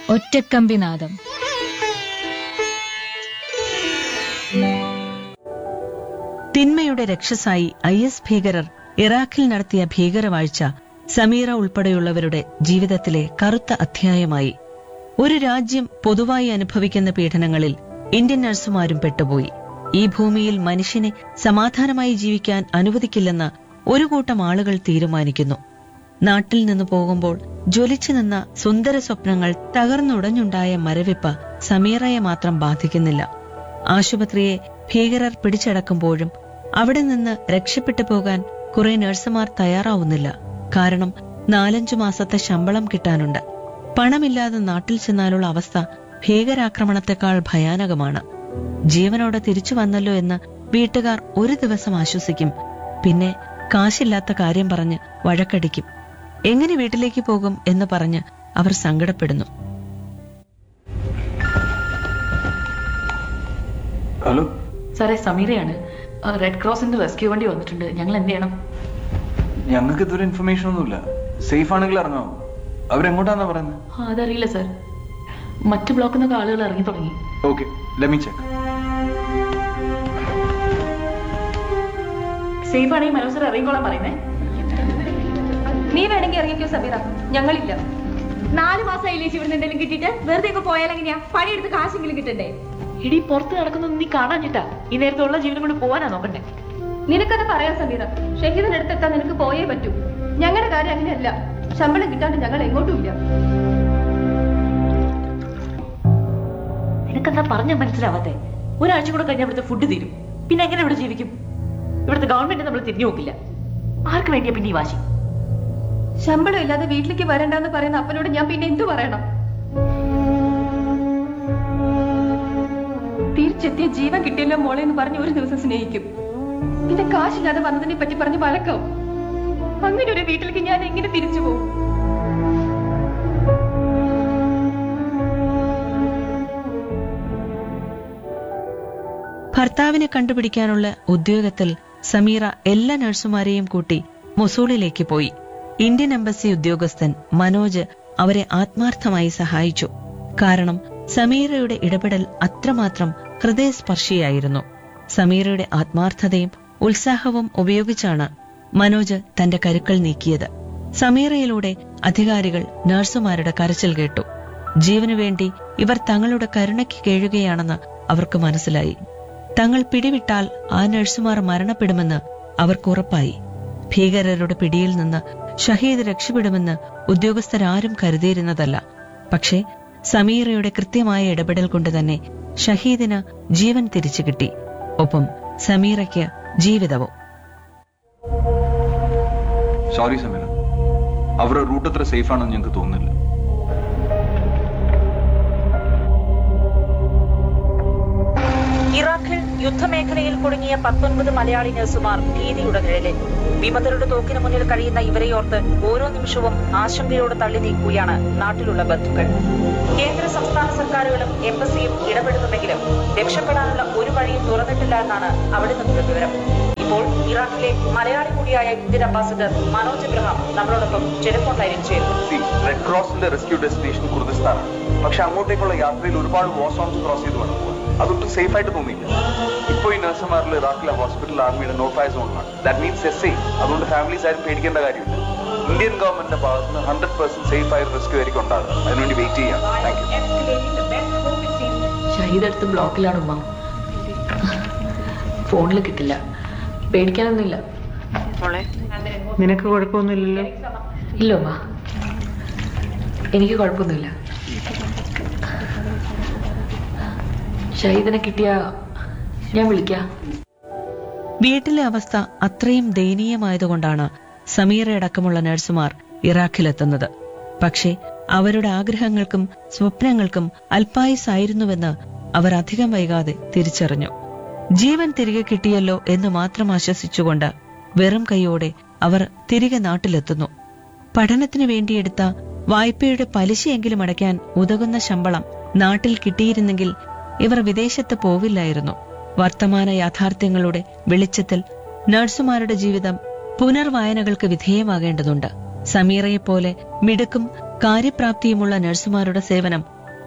ഒറ്റക്കമ്പിനാദം തിന്മയുടെ രക്ഷസായി I S ഭീകരർ ഇറാഖിൽ നടത്തിയ ഭീകരവാഴ്ച സമീറ ഉൾപ്പെടെയുള്ളവരുടെ ജീവിതത്തിലെ കറുത്ത അധ്യായമായി ഒരു രാജ്യം പൊതുവായി അനുഭവിക്കുന്ന പീഡനങ്ങളിൽ ഇന്ത്യൻ നഴ്സുമാരും പെട്ടുപോയി ഈ ഭൂമിയിൽ മനുഷ്യനെ സമാധാനമായി ജീവിക്കാൻ അനുവദിക്കില്ലെന്ന് ഒരു കൂട്ടം ആളുകൾ തീരുമാനിക്കുന്നു നാട്ടിൽ നിന്ന് പോകുമ്പോൾ ജ്വലിച്ചു നിന്ന സുന്ദര സ്വപ്നങ്ങൾ തകർന്നുടഞ്ഞുണ്ടായ മരവിപ്പ് സമീറയെ മാത്രം ബാധിക്കുന്നില്ല ആശുപത്രിയെ ഭീകരർ പിടിച്ചടക്കുമ്പോഴും അവിടെ നിന്ന് രക്ഷപ്പെട്ടു പോകാൻ കുറെ നഴ്സുമാർ തയ്യാറാവുന്നില്ല കാരണം നാലഞ്ചു മാസത്തെ ശമ്പളം കിട്ടാനുണ്ട് പണമില്ലാതെ നാട്ടിൽ ചെന്നാലുള്ള അവസ്ഥ ഭീകരാക്രമണത്തെക്കാൾ ഭയാനകമാണ് ജീവനോടെ തിരിച്ചു വന്നല്ലോ എന്ന് വീട്ടുകാർ ഒരു ദിവസം ആശ്വസിക്കും പിന്നെ കാശില്ലാത്ത കാര്യം പറഞ്ഞ് വഴക്കടിക്കും എങ്ങനെ വീട്ടിലേക്ക് പോകും എന്ന് പറഞ്ഞ് അവർ സങ്കടപ്പെടുന്നു ഹലോ സാറേ സമീറയാണ് ആ, റെഡ് ക്രോസിന്റെ റെസ്ക്യൂ വണ്ടി വന്നിട്ടുണ്ട് ഞങ്ങൾ എന്ത് ചെയ്യണം ഞങ്ങൾക്ക് ഇതുവരെ ഇൻഫർമേഷൻ ഒന്നുമില്ല സേഫ് ആണെങ്കിൽ ഇറങ്ങാമോ അവരെങ്ങോട്ടാന്നാ പറയുന്നത് ആ, അതറിയില്ല സാർ മറ്റു ബ്ലോക്കിൽ നിന്നൊക്കെ ആളുകൾ ഇറങ്ങി തുടങ്ങി ഓക്കെ ലെമി ചെക്ക് സേഫ് ആണെങ്കിൽ മനോജ് സാർ ഇറങ്ങിക്കോളാൻ പറയുന്നേ നീ വേണമെങ്കിൽ ഇറങ്ങിക്കോ സബീറ ഞങ്ങളില്ല നാല് മാസം അതിലേക്ക് ഇവിടുന്ന് എന്തെങ്കിലും കിട്ടിയിട്ട് വെറുതെ ഒക്കെ പോയാൽ എങ്ങനെയാ പണിയെടുത്ത് കാശെങ്കിലും കിട്ടണ്ടേ ഇടി പുറത്ത് നടക്കുന്നത് നീ കാണാഞ്ഞിട്ടാ ഈ നേരത്തെ ഉള്ള ജീവനം കൊണ്ട് പോവാനാ നോക്കണ്ടേ നിനക്കത് പറയാം സമീറ ഷഹീദിന്റെ അടുത്തെത്താൻ നിനക്ക് പോയേ പറ്റൂ ഞങ്ങളുടെ കാര്യം അങ്ങനെയല്ല ശമ്പളം കിട്ടാണ്ട് ഞങ്ങൾ എങ്ങോട്ടും ഇല്ല നിനക്കെന്താ പറഞ്ഞ മനസ്സിലാവാത്തെ ഒരാഴ്ച കൂടെ കഴിഞ്ഞാൽ ഇവിടുത്തെ ഫുഡ് തീരും പിന്നെ എങ്ങനെ ഇവിടെ ജീവിക്കും ഇവിടുത്തെ ഗവൺമെന്റ് നമ്മൾ തിരിഞ്ഞു നോക്കില്ല ആർക്ക് വേണ്ടിയാ പിന്നെ ഈ വാശി ശമ്പളം ഇല്ലാതെ വീട്ടിലേക്ക് വരണ്ടെന്ന് പറയുന്ന അപ്പനോട് ഞാൻ പിന്നെ എന്തു പറയണം തിരിച്ചെത്തിയ ജീവൻ കിട്ടിയല്ലോ മോളെ എന്ന് പറഞ്ഞ് ഒരു ദിവസം സ്നേഹിക്കും പിന്നെ കാശില്ലാതെ വന്നതിനെ പറ്റി പറഞ്ഞ് വഴക്കം അങ്ങനെ ഒരു വീട്ടിലേക്ക് ഞാൻ എങ്ങനെ തിരിച്ചു പോകും ഭർത്താവിനെ കണ്ടുപിടിക്കാനുള്ള ഉദ്യോഗത്തിൽ സമീറ എല്ലാ നഴ്സുമാരെയും കൂട്ടി മൊസൂളിലേക്ക് പോയി ഇന്ത്യൻ എംബസി ഉദ്യോഗസ്ഥൻ മനോജ് അവരെ ആത്മാർത്ഥമായി സഹായിച്ചു കാരണം സമീറയുടെ ഇടപെടൽ അത്രമാത്രം ഹൃദയസ്പർശിയായിരുന്നു സമീറയുടെ ആത്മാർത്ഥതയും ഉത്സാഹവും ഉപയോഗിച്ചാണ് മനോജ് തന്റെ കരുക്കൾ നീക്കിയത് സമീറയിലൂടെ അധികാരികൾ നഴ്സുമാരുടെ കരച്ചിൽ കേട്ടു ജീവനു വേണ്ടി ഇവർ തങ്ങളുടെ കരുണയ്ക്ക് കേഴുകയാണെന്ന് അവർക്ക് മനസ്സിലായി തങ്ങൾ പിടിവിട്ടാൽ ആ നഴ്സുമാർ മരണപ്പെടുമെന്ന് അവർക്ക് ഉറപ്പായി ഭീകരരുടെ പിടിയിൽ നിന്ന് ഷഹീദ് രക്ഷപ്പെടുമെന്ന് ഉദ്യോഗസ്ഥരാരും കരുതിയിരുന്നതല്ല പക്ഷേ സമീറയുടെ കൃത്യമായ ഇടപെടൽ കൊണ്ട് തന്നെ ഷഹീദിന് ജീവൻ തിരിച്ചു കിട്ടി ഒപ്പം സമീറയ്ക്ക് ജീവിതവും സോറി സമീറ അവരുടെ റൂട്ട് അത്ര സേഫ് ആണെന്ന് ഞങ്ങൾക്ക് തോന്നുന്നില്ല ഇറാഖിൽ യുദ്ധമേഖലയിൽ കുടുങ്ങിയ പത്തൊൻപത് മലയാളി നഴ്സുമാർ ഭീതിയുടെ നിഴലിൽ വിമതരുടെ തോക്കിന് മുന്നിൽ കഴിയുന്ന ഇവരെയോർത്ത് ഓരോ നിമിഷവും ആശങ്കയോടെ തള്ളി നീക്കുകയാണ് നാട്ടിലുള്ള ബന്ധുക്കൾ കേന്ദ്ര സംസ്ഥാന സർക്കാരുകളും എംബസിയും ഇടപെടുന്നുണ്ടെങ്കിലും രക്ഷപ്പെടാനുള്ള ഒരു വഴിയും തുറന്നിട്ടില്ല എന്നാണ് അവിടെ നിന്നുള്ള വിവരം ഇപ്പോൾ ഇറാഖിലെ മലയാളി കൂടിയായ ഇന്ത്യൻ അംബാസിഡർ മനോജ് എബ്രഹാം നമ്മളോടൊപ്പം ടെലിഫോൺ ലൈനിൽ ചേരുന്നു റെഡ് ക്രോസിന്റെ റെസ്ക്യൂ ഡെസ്റ്റിനേഷൻ കുർദിസ്ഥാനാണ് പക്ഷെ അങ്ങോട്ടേക്കുള്ള യാത്രയിൽ ഒരുപാട് വാർ സോൺസ് ക്രോസ് ചെയ്ത് വേണം പോകാൻ അതൊട്ടും സേഫ് ആയിട്ട് തോന്നിയില്ല ഇപ്പൊ ഈ നഴ്സുമാരിൽ ഇറാഖിലെ ഹോസ്പിറ്റൽ ആർമിയുടെ നോ ഫയർ സോണിലാണ് ദാറ്റ് മീൻസ് എസ് സേഫ് അതുകൊണ്ട് ഫാമിലീസ് ആരും പേടിക്കേണ്ട കാര്യമില്ല ഇന്ത്യൻ ഗവൺമെന്റിന്റെ ഭാഗത്ത് നിന്ന് ഹൺഡ്രഡ് പെർസെന്റ് സേഫ് ആയ റെസ്ക്യൂ ആയിരിക്കും ഉണ്ടാകുക അതിനുവേണ്ടി വെയിറ്റ് ചെയ്യാം താങ്ക് യു ഷഹീദ് അടുത്ത് ബ്ലോക്കിലാണ് ഉമ്മ ഫോണിൽ കിട്ടില്ല പേടിക്കാനൊന്നുമില്ല നിനക്ക് കുഴപ്പമൊന്നുമില്ലല്ലോ ഇല്ല ഉമ്മ എനിക്ക് കുഴപ്പമൊന്നുമില്ല ഷഹീദിനെ കിട്ടിയ ഞാൻ വിളിക്കാം വീട്ടിലെ അവസ്ഥ അത്രയും ദയനീയമായതുകൊണ്ടാണ് സമീറയടക്കമുള്ള നഴ്സുമാർ ഇറാഖിലെത്തുന്നത് പക്ഷേ അവരുടെ ആഗ്രഹങ്ങൾക്കും സ്വപ്നങ്ങൾക്കും അല്പായുസായിരുന്നുവെന്ന് അവർ അധികം വൈകാതെ തിരിച്ചറിഞ്ഞു ജീവൻ തിരികെ കിട്ടിയല്ലോ എന്ന് മാത്രം ആശ്വസിച്ചുകൊണ്ട് വെറും കൈയോടെ അവർ തിരികെ നാട്ടിലെത്തുന്നു പഠനത്തിനു വേണ്ടിയെടുത്ത വായ്പയുടെ പലിശയെങ്കിലും അടയ്ക്കാൻ ഉതകുന്ന ശമ്പളം നാട്ടിൽ കിട്ടിയിരുന്നെങ്കിൽ ഇവർ വിദേശത്ത് പോവില്ലായിരുന്നു വർത്തമാന യാഥാർത്ഥ്യങ്ങളുടെ വെളിച്ചത്തിൽ നഴ്സുമാരുടെ ജീവിതം പുനർവായനകൾക്ക് വിധേയമാകേണ്ടതുണ്ട് സമീറയെപ്പോലെ മിടുക്കും കാര്യപ്രാപ്തിയുമുള്ള നഴ്സുമാരുടെ സേവനം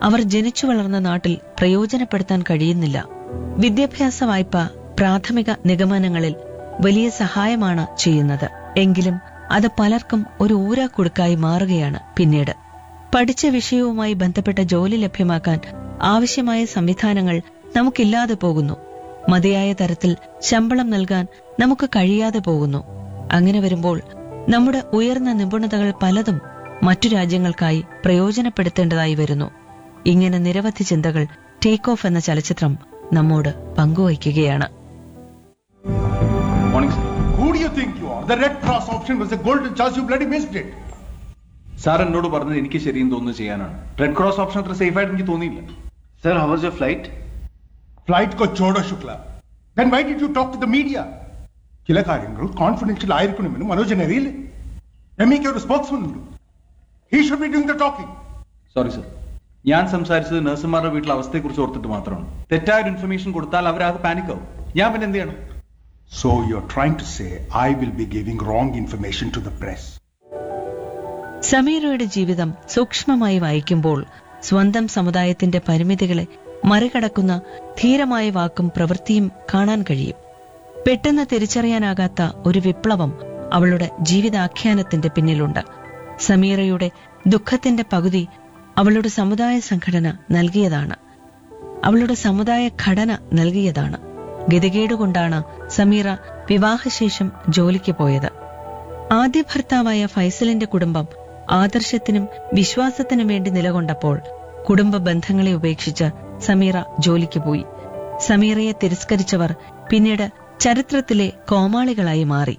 അവർ ജനിച്ചു വളർന്ന നാട്ടിൽ പ്രയോജനപ്പെടുത്താൻ കഴിയുന്നില്ല വിദ്യാഭ്യാസ വായ്പ പ്രാഥമിക നിഗമനങ്ങളിൽ വലിയ സഹായമാണ് ചെയ്യുന്നത് എങ്കിലും അത് പലർക്കും ഒരു ഊരാക്കുടുക്കായി മാറുകയാണ് പിന്നീട് പഠിച്ച വിഷയവുമായി ബന്ധപ്പെട്ട ജോലി ലഭ്യമാക്കാൻ ആവശ്യമായ സംവിധാനങ്ങൾ നമുക്കില്ലാതെ പോകുന്നു മതിയായ തരത്തിൽ ശമ്പളം നൽകാൻ നമുക്ക് കഴിയാതെ പോകുന്നു അങ്ങനെ വരുമ്പോൾ നമ്മുടെ ഉയർന്ന നിപുണതകൾ പലതും മറ്റു രാജ്യങ്ങൾക്കായി പ്രയോജനപ്പെടുത്തേണ്ടതായി വരുന്നു ഇങ്ങനെ നിരവധി ചിന്തകൾ ടേക്ക് ഓഫ് എന്ന ചലച്ചിത്രം നമ്മോട് പങ്കുവയ്ക്കുകയാണ് morning sir Who do you think you are? The Red Cross option was a golden chance. You bloody missed it. Sir എന്നോട് പറഞ്ഞത് എനിക്ക് ശരിയെന്ന് തോന്നുന്നു ചെയ്യാനാണ് റെഡ് ക്രോസ് ഓപ്ഷൻ അത്ര സേഫ് ആയിട്ട് എനിക്ക് തോന്നിയില്ല sir how was your flight flight ko ചോടോ Shukla then why did you talk to the media ചില കാര്യങ്ങൾ കോൺഫിഡൻഷ്യൽ ആയിരിക്കണമെന്ന് മനോജന് അറിയില്ലേ എം ഇക്ക് ഒരു സ്പോക്സ്മാൻ ഉണ്ട് he should be doing the talking sorry sir ഞാൻ സംസാരിച്ചത് നഴ്സുമാരുടെ വീട്ടിലെ അവസ്ഥയെക്കുറിച്ച് ഓർത്തിട്ട് മാത്രമാണ് തെറ്റായ ഒരു ഇൻഫർമേഷൻ കൊടുത്താൽ അവരാകെ പാനിക് ആവും ഞാൻ പിന്നെ എന്ത് ചെയ്യണം so you are trying to say I will be giving wrong information to the press സമീറയുടെ ജീവിതം സൂക്ഷ്മമായി വായിക്കുമ്പോൾ സ്വന്തം സമുദായത്തിന്റെ പരിമിതികളെ മറികടക്കുന്ന ധീരമായ വാക്കും പ്രവൃത്തിയും കാണാൻ കഴിയും പെട്ടെന്ന് തിരിച്ചറിയാനാകാത്ത ഒരു വിപ്ലവം അവളുടെ ജീവിതാഖ്യാനത്തിന്റെ പിന്നിലുണ്ട് സമീറയുടെ ദുഃഖത്തിന്റെ പകുതി അവളുടെ സമുദായ സംഘടന നൽകിയതാണ് അവളുടെ സമുദായ ഘടന നൽകിയതാണ് ഗതികേടുകൊണ്ടാണ് സമീറ വിവാഹശേഷം ജോലിക്ക് പോയത് ആദ്യ ഭർത്താവായ ഫൈസലിന്റെ കുടുംബം ആദർശത്തിനും വിശ്വാസത്തിനും വേണ്ടി നിലകൊണ്ടപ്പോൾ കുടുംബ ബന്ധങ്ങളെ ഉപേക്ഷിച്ച് സമീറ ജോലിക്ക് പോയി സമീറയെ തിരസ്കരിച്ചവർ പിന്നീട് ചരിത്രത്തിലെ കോമാളികളായി മാറി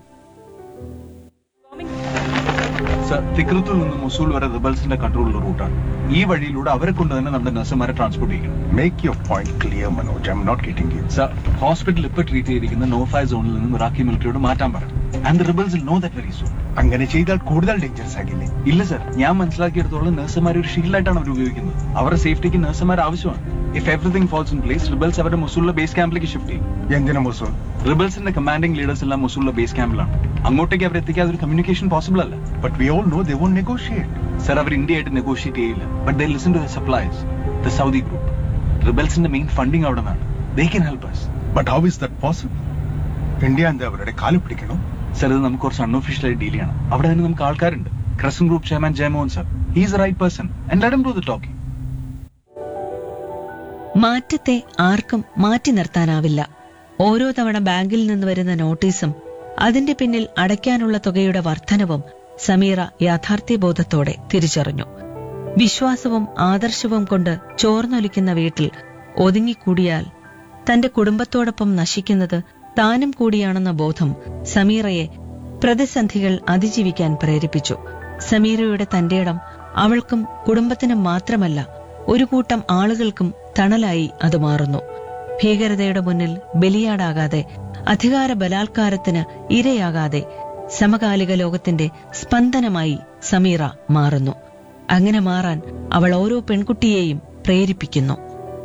സർ തിക്രത്തിൽ നിന്ന് മൊസൂൾ വരെ റിബൽസിന്റെ കൺട്രോളുള്ള റൂട്ടാണ് ഈ വഴിയിലൂടെ അവരെ കൊണ്ട് തന്നെ നമ്മുടെ നഴ്സുമാരെ ട്രാൻസ്പോർട്ട് ചെയ്യണം make your point clear Manoj I am not getting you sir hospital ഇപ്പൊ ട്രീറ്റ് ചെയ്തിരിക്കുന്ന നോഫായ് സോണിൽ നിന്നും ഇറാഖി മിലിറ്ററിയോട് മാറ്റാൻ പറയണം and the rebels know that very soon അങ്ങനെ ചെയ്താൽ കൂടുതൽ ഡേഞ്ചറസ് ആകില്ലേ ഇല്ല സർ ഞാൻ മനസ്സിലാക്കിയെടുത്തോളം നഴ്സുമാർ ഒരു ഷീൽഡായിട്ടാണ് അവർ ഉപയോഗിക്കുന്നത് അവരുടെ സേഫ്റ്റിക്ക് നഴ്സുമാർ ആവശ്യമാണ് if everything falls in place rebels അവരുടെ മൊസൂളിലെ ബേസ് ക്യാമ്പിലേക്ക് ഷിഫ്റ്റ് ചെയ്യും എന്തിനു മുസോൾ റിബൽസിന്റെ കമാൻഡിംഗ് ലീഡേഴ്സ് എല്ലാം മൊസൂളിലെ ബേസ് ക്യാമ്പിലാണ് അങ്ങോട്ടേക്ക് അവർ എത്തിക്കാതെ ഒരു കമ്മ്യൂണിക്കേഷൻ പോസിബിൾ അല്ല but we all know they won't negotiate sir അവർ ഇന്ത്യയായിട്ട് നെഗോഷിയേറ്റ് ചെയ്യില്ല but they listen to the supplies the Saudi group റിബൽസിന്റെ മെയിൻ ഫണ്ടിങ് അവിടെ നിന്നാണ് they can help us but how is that possible India എന്താ അവരുടെ കാല് പിടിക്കണം സർ ഇത് നമുക്ക് കുറച്ച് അൺഒഫീഷ്യൽ ആയി ഡീൽ ചെയ്യണം അവിടെ തന്നെ നമുക്ക് ആൾക്കാരുണ്ട് crescent group chairman Jayamohan sir he's right person and let him do the talking മാറ്റത്തെ ആർക്കും മാറ്റി നിർത്താനാവില്ല ഓരോ തവണ ബാങ്കിൽ നിന്ന് വരുന്ന നോട്ടീസും അതിന്റെ പിന്നിൽ അടയ്ക്കാനുള്ള തുകയുടെ വർധനവും സമീറ യാഥാർത്ഥ്യബോധത്തോടെ തിരിച്ചറിഞ്ഞു വിശ്വാസവും ആദർശവും കൊണ്ട് ചോർന്നൊലിക്കുന്ന വീട്ടിൽ ഒതുങ്ങിക്കൂടിയാൽ തന്റെ കുടുംബത്തോടൊപ്പം നശിക്കുന്നത് താനും കൂടിയാണെന്ന ബോധം സമീറയെ പ്രതിസന്ധികൾ അതിജീവിക്കാൻ പ്രേരിപ്പിച്ചു സമീറയുടെ തന്റേടം അവൾക്കും കുടുംബത്തിനും മാത്രമല്ല ഒരു കൂട്ടം ആളുകൾക്കും തണലായി അത് മാറുന്നു ഭീകരതയുടെ മുന്നിൽ ബലിയാടാകാതെ അധികാര ബലാത്കാരത്തിന് ഇരയാകാതെ സമകാലിക ലോകത്തിന്റെ സ്പന്ദനമായി സമീറ മാറുന്നു അങ്ങനെ മാറാൻ അവൾ ഓരോ പെൺകുട്ടിയെയും പ്രേരിപ്പിക്കുന്നു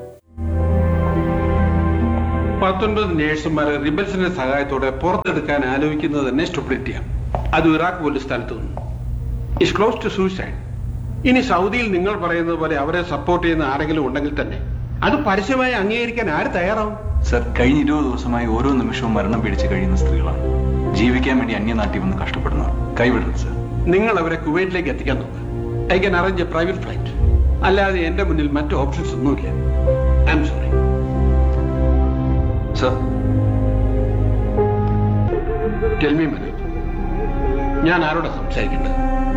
പത്തൊൻപത് നേഴ്സുമാരെ റിബൽസിന്റെ സഹായത്തോടെ പുറത്തെടുക്കാൻ ആലോചിക്കുന്നത് തന്നെ സ്റ്റുപ്പിഡിറ്റിയാണ് അത് ഇറാഖ് പോലീസ് സ്ഥലത്തു നിന്ന് ഇസ് ക്ലോസ് ടു സൂസൈഡ് ഇനി സൗദിയിൽ നിങ്ങൾ പറയുന്നത് പോലെ അവരെ സപ്പോർട്ട് ചെയ്യുന്ന ആരെങ്കിലും ഉണ്ടെങ്കിൽ തന്നെ അത് പരസ്യമായി അംഗീകരിക്കാൻ ആര് തയ്യാറാവും സർ കഴിഞ്ഞ ഇരുപത് ദിവസമായി ഓരോ നിമിഷവും മരണം പിടിച്ച് കഴിയുന്ന സ്ത്രീകളാണ് ജീവിക്കാൻ വേണ്ടി അന്യനാട്ടിൽ വന്ന് കഷ്ടപ്പെടുന്നവർ കൈവിടരുത് സർ നിങ്ങൾ അവരെ കുവൈറ്റിലേക്ക് എത്തിക്കാൻ നോക്കുക I can arrange a private flight അല്ലാതെ എന്റെ മുന്നിൽ മറ്റു ഓപ്ഷൻസ് ഒന്നുമില്ല I am sorry sir tell me Manoj ഞാൻ ആരോടെ സംസാരിക്കേണ്ടത്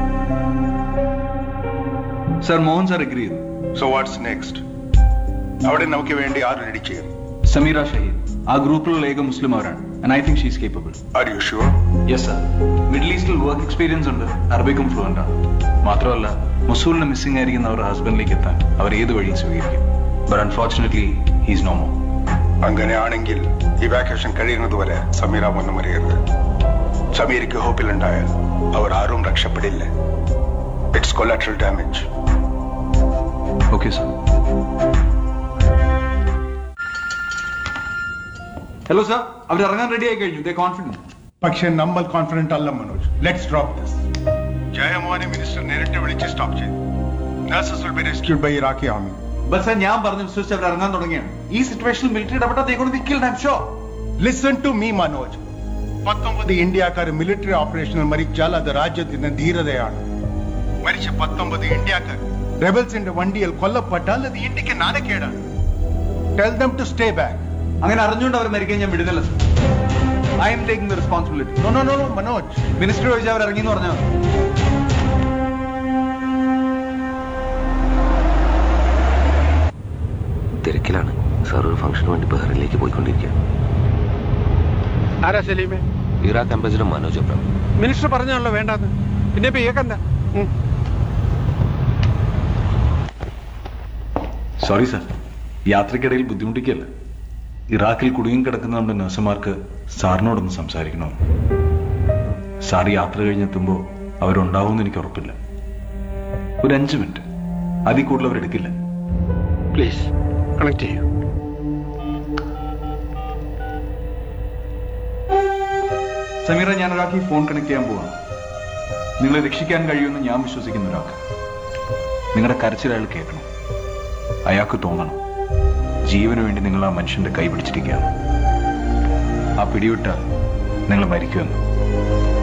സർ മോഹൻ സർ എഗ്രി ചെയ്തു സോ വാട്ട്സ് നെക്സ്റ്റ് അവിടെ നമുക്ക് വേണ്ടി ആര് റെഡി ചെയ്യും സമീറ ഷഹീദ് ആ ഗ്രൂപ്പിലുള്ള ഏക മുസ്ലിം അവരാണ് and I think she's capable are you sure yes sir middle ഈസ്റ്റിൽ വർക്ക് എക്സ്പീരിയൻസ് ഉണ്ട് അറബിക്കും ഫ്ലുവൻ്റ് ആണ് മാത്രമല്ല മുസൂലിന് മിസ്സിംഗ് ആയിരിക്കുന്ന അവരുടെ ഹസ്ബൻഡിലേക്ക് എത്താൻ അവർ ഏത് വഴിയും സ്വീകരിക്കും but unfortunately he's no more അങ്ങനെയാണെങ്കിൽ ഇവാക്യുവേഷൻ കഴിയുന്നതുവരെ സമീറ മുന്നുമറിയരുത് സമീരയ്ക്ക് ഹോപ്പിലുണ്ടായാൽ അവർ ആരും രക്ഷപ്പെടില്ല it's collateral damage okay sir hello sir അവർ ഇറങ്ങാൻ റെഡി ആയി കഴിഞ്ഞു ദേ കോൺഫിഡൻറ്റ് പക്ഷേ നമ്മൾ കോൺഫിഡന്റ് അല്ല മനോജ് ലെറ്റ്സ് ഡ്രോപ്പ് ദിസ് ജയമോഹനെ മിനിസ്റ്റർ നേരിട്ട് വിളിച്ച് സ്റ്റോപ്പ് ചെയ്തു nurses will be rescued by Iraqi army bus ഞാൻ പറഞ്ഞു വിശ്വസിച്ച് അവർ ഇറങ്ങാൻ തുടങ്ങിയാണ് ഈ സിറ്റുവേഷനിൽ മിലിറ്ററി ഇടപെട്ടാൽ they gonna be killed, I'm sure. Listen to me Manoj പത്തൊമ്പത് ഇന്ത്യക്കാർ മിലിറ്ററി ഓപ്പറേഷനിൽ മരിച്ചാൽ അത് രാജ്യത്തിന്റെ ധീരതയാണ് മരിച്ച പത്തൊമ്പത് ഇന്ത്യക്കാർ റെബൽസിന്റെ വണ്ടിയിൽ കൊല്ലപ്പെട്ടാൽ അത് ഇന്ത്യക്ക് നാണക്കേടാണ് tell them to stay back അങ്ങനെ അറിഞ്ഞുകൊണ്ട് അവർ മരിക്കാൻ ഞാൻ വിടുന്നില്ല sir I am taking the responsibility no no no no Manoj minister ചോദിച്ചാൽ അവർ ഇറങ്ങി എന്ന് പറഞ്ഞാൽ മതി. തിരക്കിലാണ് സാർ ഒരു ഫംഗ്ഷന് വേണ്ടി ബഹ്റിനിലേക്ക് പോയിക്കൊണ്ടിരിക്കുക ആരാ സലീമേ Iraq ambassador Manoj Abraham minister പറഞ്ഞാണല്ലോ വേണ്ടാന്ന് പിന്നെ ഇപ്പൊ ഇയക്കെന്താ സോറി സർ യാത്രക്കിടയിൽ ബുദ്ധിമുട്ടിക്കല്ല ഇറാഖിൽ കുടുങ്ങി കിടക്കുന്ന നമ്മുടെ നഴ്സുമാർക്ക് സാറിനോടൊന്ന് സാർ സാർ യാത്ര കഴിഞ്ഞെത്തുമ്പോൾ അവരുണ്ടാവുമെന്ന് എനിക്ക് ഉറപ്പില്ല ഒരു അഞ്ച് മിനിറ്റ് അതിൽ കൂടുതൽ അവരെടുക്കില്ല പ്ലീസ് കണക്ട് ചെയ്യൂ സമീറ ഞാൻ ഒരാൾക്ക് ഈ ഫോൺ കണക്ട് ചെയ്യാൻ പോവാണ് നിങ്ങളെ രക്ഷിക്കാൻ കഴിയുമെന്ന് ഞാൻ വിശ്വസിക്കുന്ന ഒരാൾക്ക് നിങ്ങളുടെ കരച്ചിൽ അയാൾ കേൾക്കണം അയാൾക്ക് തോന്നണം ജീവന് വേണ്ടി നിങ്ങൾ ആ മനുഷ്യന്റെ കൈ പിടിച്ചിരിക്കുകയാണ് ആ പിടിവിട്ടാൽ നിങ്ങൾ മരിക്കുമെന്ന്